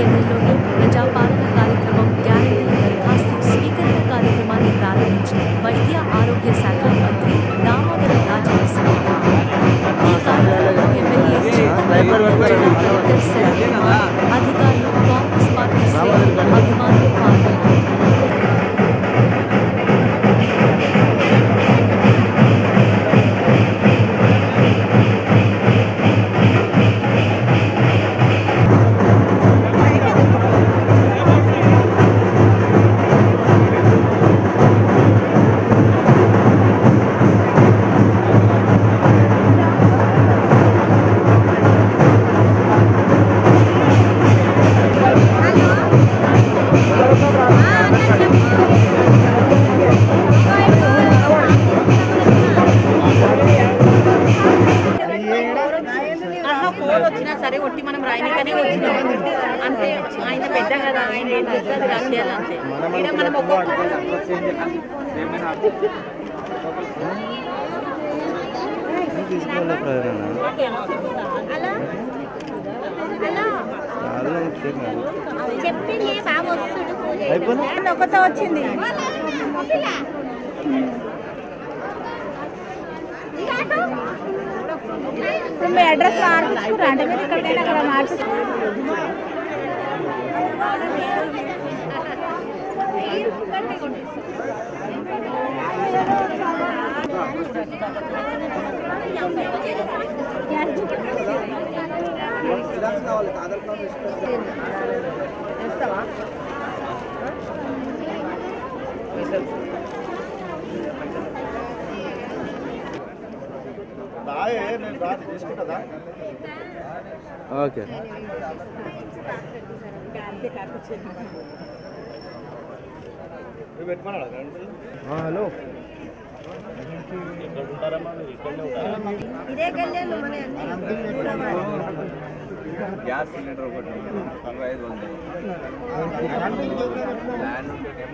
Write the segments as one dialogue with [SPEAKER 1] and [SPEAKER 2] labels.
[SPEAKER 1] కేంద్రంలోని ప్రజాపాలన కార్యక్రమం గ్యారంటీల దరఖాస్తు స్వీకరణ కార్యక్రమాన్ని ప్రారంభించిన వైద్య ఆరోగ్య శాఖ మంత్రి దామోదర రాజనరసింహ ఈ కార్యక్రమంలో ఎమ్మెల్యే చింతమనేని కలెక్టర్ శరత్ కుమార్, అధికారులు కాంగ్రెస్ పార్టీ శ్రేణులు అభిమానులు పాల్గొన్నారు
[SPEAKER 2] ఆహా ఫోన్ వచ్చినా సరే ఒట్టి మనం రాయనికనే వచ్చినాం అంతే ఆయన పెద్ద కదా ఆయన ఏం చేస్తే అది రాసేయాలి అంతే ఈడ మనం ఒక్కొక్క
[SPEAKER 3] చెప్పింది బాబు వస్తుడు పూజ
[SPEAKER 2] ఒకటే వచ్చింది ఇప్పుడు మీ అడ్రస్ మార్చుకుంటారా అంటే మీరు ఎక్కడికైనా అక్కడ మార్చు
[SPEAKER 4] ఓకే హలో
[SPEAKER 3] ఇదే కళ్యాణ్ మన
[SPEAKER 4] గ్యాస్ సిలిండర్ ఒకటి నలభై ఐదు వందలు ల్యాండ్ ఉంటేనేమో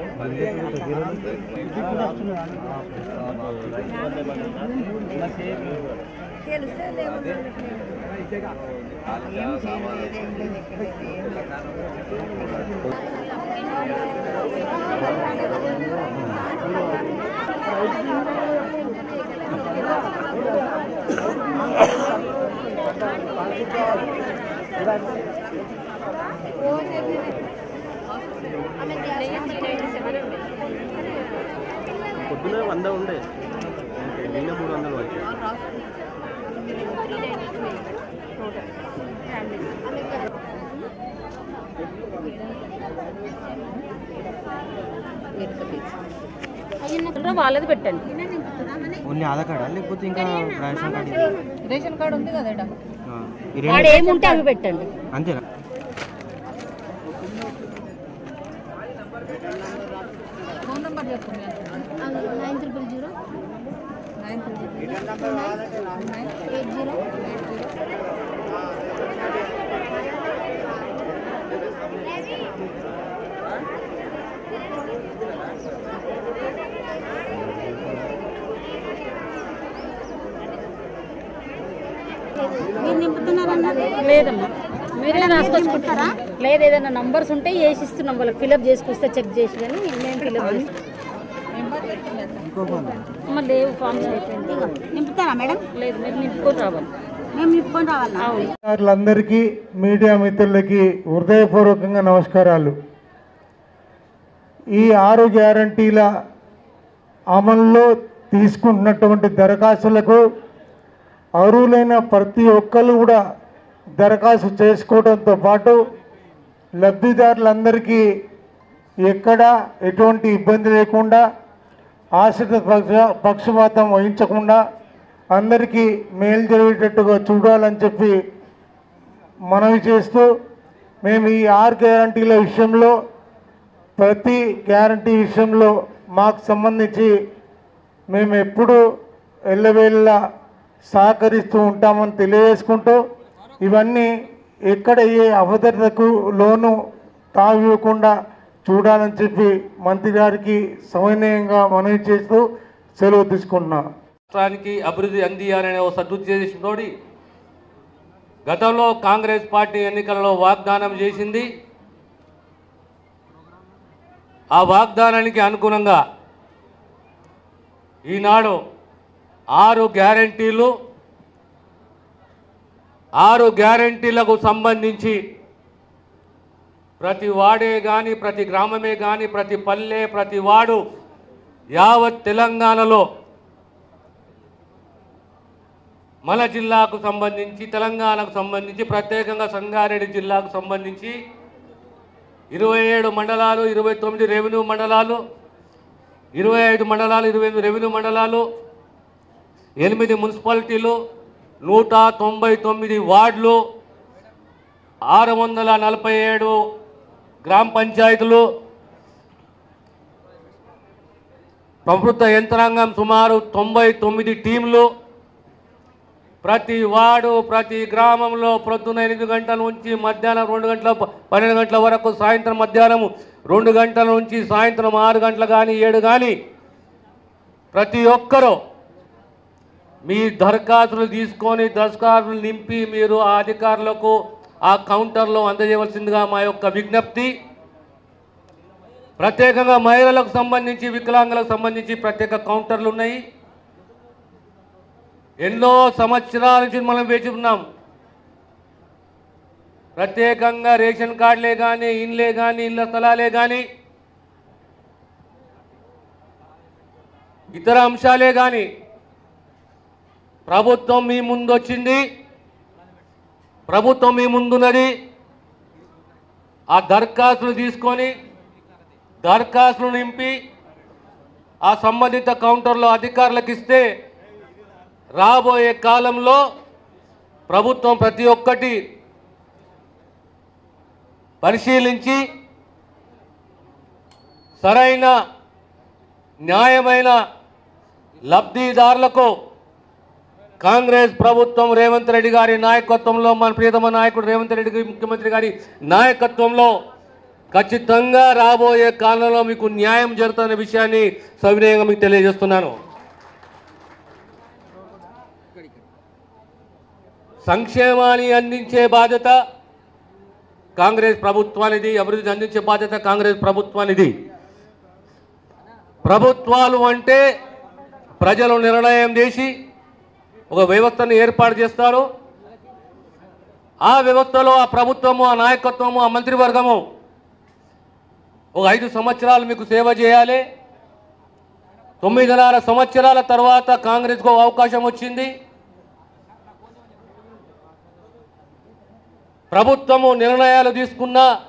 [SPEAKER 4] పొద్దున వంద ఉండే నిన్న మూడు వందలు వచ్చాయి
[SPEAKER 2] వాళ్ళది పెట్టండి
[SPEAKER 4] ఓన్లీ ఆధార్ కార్డా లేకపోతే ఇంకా రేషన్ కార్డు
[SPEAKER 2] రేషన్ కార్డు ఉంది కదా ఈడ.
[SPEAKER 4] ఈ
[SPEAKER 2] వాడు
[SPEAKER 4] రెండు
[SPEAKER 2] ఏముంటే అవి పెట్టండి
[SPEAKER 4] అంతేనా
[SPEAKER 2] ఫోన్ నెంబర్ చెప్పండి
[SPEAKER 3] nine triple zero
[SPEAKER 2] nine
[SPEAKER 3] eight zero మీరు నింపుతున్నారన్నారు
[SPEAKER 2] లేదమ్మా మీరే రాసుకొచ్చుకుంటారా లేదు ఏదైనా నంబర్స్ ఉంటే వేసి ఇస్తున్నాం వాళ్ళకి ఫిలప్ చేసుకొస్తే చెక్ చేసి కానీ మేము ఫిలప్ చేస్తాం అమ్మ లేవు ఫామ్స్ అయిపోయింది ఇక
[SPEAKER 3] నింపుతారా మేడం
[SPEAKER 2] లేదు మీరు నింపుకొని రావాలి
[SPEAKER 3] మేము నింపుకొని రావాలా
[SPEAKER 2] అవును
[SPEAKER 5] అధికారులందరికీ మీడియా మిత్రులకి హృదయపూర్వకంగా నమస్కారాలు ఈ ఆరు గ్యారంటీల అమల్లో తీసుకుంటున్నటువంటి దరఖాస్తులకు అర్హులైన ప్రతి ఒక్కరు కూడా దరఖాస్తు చేసుకోవడంతో పాటు లబ్ధిదారులందరికీ ఎక్కడ ఎటువంటి ఇబ్బంది లేకుండా ఆశ్రిత పక్ష పక్షపాతం వహించకుండా అందరికీ మేలు జరిగేటట్టుగా చూడాలని చెప్పి మనవి చేస్తూ మేము ఈ ఆరు గ్యారంటీల విషయంలో ప్రతి గ్యారంటీ విషయంలో మాకు సంబంధించి మేము ఎప్పుడూ ఎల్లవేళ్ళ సహకరిస్తూ ఉంటామని తెలియజేసుకుంటూ ఇవన్నీ ఎక్కడ ఏ అభద్రతకు లోను తావివ్వకుండా చూడాలని చెప్పి మంత్రి గారికి సమన్వయంగా మనవి చేస్తూ సెలవు తీసుకుంటున్నాను
[SPEAKER 6] రాష్ట్రానికి అభివృద్ధి అందియాలనే ఓ సదుద్దేశంతో గతంలో కాంగ్రెస్ పార్టీ ఎన్నికలలో వాగ్దానం చేసింది ఆ వాగ్దానానికి అనుగుణంగా ఈనాడు ఆరు గ్యారంటీలు ఆరు గ్యారంటీలకు సంబంధించి ప్రతి వాడే కానీ ప్రతి గ్రామమే కానీ ప్రతి పల్లె ప్రతి వాడు యావత్ తెలంగాణలో మన జిల్లాకు సంబంధించి తెలంగాణకు సంబంధించి ప్రత్యేకంగా సంగారెడ్డి జిల్లాకు సంబంధించి ఇరవై ఏడు మండలాలు ఇరవై తొమ్మిది రెవెన్యూ మండలాలు ఇరవై ఐదు మండలాలు ఇరవై ఎనిమిది రెవెన్యూ మండలాలు ఎనిమిది మున్సిపాలిటీలు నూట తొంభై తొమ్మిది వార్డులు ఆరు వందల నలభై ఏడు గ్రామ పంచాయతీలు ప్రభుత్వ యంత్రాంగం సుమారు తొంభై తొమ్మిది టీంలు ప్రతి వార్డు ప్రతి గ్రామంలో ప్రొద్దున ఎనిమిది గంటల నుంచి మధ్యాహ్నం రెండు గంటల ప- పన్నెండు గంటల వరకు సాయంత్రం మధ్యాహ్నం రెండు గంటల నుంచి సాయంత్రం ఆరు గంటలు కానీ ఏడు కానీ ప్రతి ఒక్కరూ మీ దరఖాస్తులు తీసుకొని దరఖాస్తులు నింపి మీరు ఆ అధికారులకు ఆ కౌంటర్లో అందజేయవలసిందిగా మా యొక్క విజ్ఞప్తి ప్రత్యేకంగా మహిళలకు సంబంధించి వికలాంగులకు సంబంధించి ప్రత్యేక కౌంటర్లు ఉన్నాయి ఎన్నో సంవత్సరాల నుంచి మనం వేచి ఉన్నాం ప్రత్యేకంగా రేషన్ కార్డులే కానీ ఇండ్లే కానీ ఇళ్ళ స్థలాలే కానీ ఇతర అంశాలే కానీ ప్రభుత్వం మీ ముందు వచ్చింది ప్రభుత్వం మీ ముందున్నది ఆ దరఖాస్తులు తీసుకొని దరఖాస్తులు నింపి ఆ సంబంధిత కౌంటర్లో అధికారులకు ఇస్తే రాబోయే కాలంలో ప్రభుత్వం ప్రతి ఒక్కటి పరిశీలించి సరైన న్యాయమైన లబ్ధిదారులకు కాంగ్రెస్ ప్రభుత్వం రేవంత్ రెడ్డి గారి నాయకత్వంలో మన ప్రియతమ నాయకుడు రేవంత్ రెడ్డి గారి ముఖ్యమంత్రి గారి నాయకత్వంలో ఖచ్చితంగా రాబోయే కాలంలో మీకు న్యాయం జరుగుతున్న విషయాన్ని సవినయంగా మీకు తెలియజేస్తున్నాను సంక్షేమాన్ని అందించే బాధ్యత కాంగ్రెస్ ప్రభుత్వానిది అభివృద్ధి అందించే బాధ్యత కాంగ్రెస్ ప్రభుత్వానిది ప్రభుత్వాలు అంటే ప్రజలు నిర్ణయం చేసి ఒక వ్యవస్థను ఏర్పాటు చేస్తారు ఆ వ్యవస్థలో ఆ ప్రభుత్వము ఆ నాయకత్వము ఆ మంత్రివర్గము ఒక ఐదు సంవత్సరాలు మీకు సేవ చేయాలి తొమ్మిదిన్నర సంవత్సరాల తర్వాత కాంగ్రెస్కు ఒక అవకాశం వచ్చింది ప్రభుత్వము నిర్ణయాలు తీసుకున్న